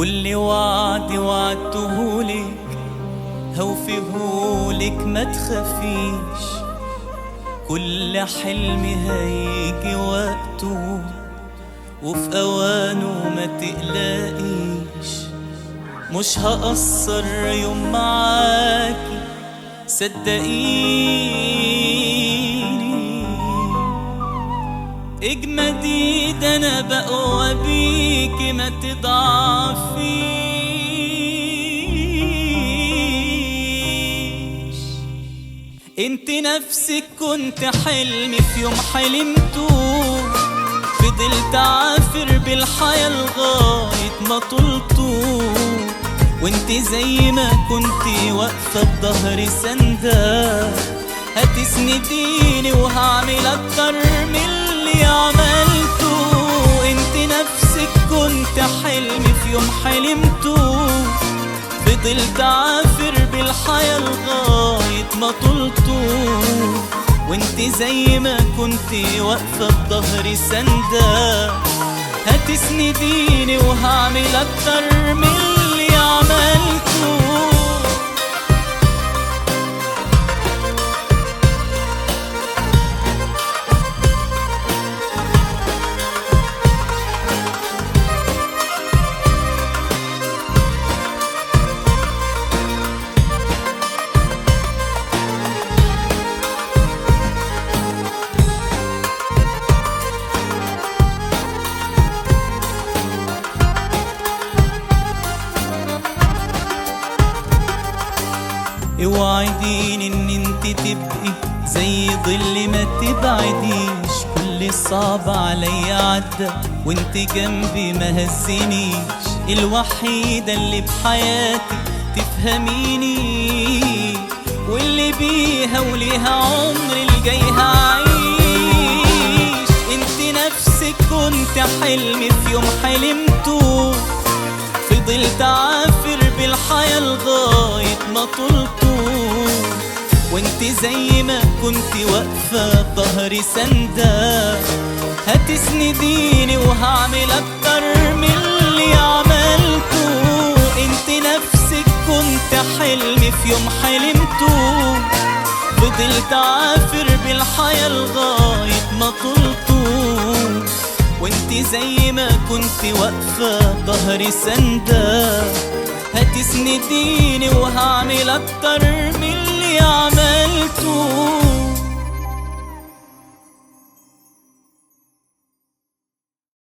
كل وعد وعدتهولك هوفيهولك ما تخافيش كل حلم هيجي وقته وفي اوانه ما تقلقيش مش هقصر يوم معاكي صدقيني اجمدي ده انا بقوى بيكي ما تضعفيش انت نفسك كنت حلمي في يوم حلمته فضلت عافر بالحياة لغاية ما طلته وانت زي ما كنت واقفة بظهري سندة هتسنديني وهعمل اكتر من اللي عملته انت نفسك كنت حلمي في يوم حلمته فضلت عافر بالحياة لغاية ما طلته وانت زي ما كنت واقفة بظهري سندة هتسنديني وهعمل اكتر من اللي عملته اوعديني ان انت تبقي زي ظل ما تبعديش كل صعب عليا عدى وانت جنبي ما هزنيش الوحيدة اللي بحياتي تفهميني واللي بيها وليها عمري الجاي هعيش انت نفسك كنت حلمي في يوم حلمته فضلت عافر بالحياة لغاية ما طلته وانت زي ما كنت واقفة بظهري سندة هتسنديني وهعمل اكتر من اللي عملته انت نفسك كنت حلمي في يوم حلمته فضلت عافر بالحياة لغاية ما طلته وانت زي ما كنت واقفة ظهري سندة هتسنديني وهعمل اكتر من اللي عملته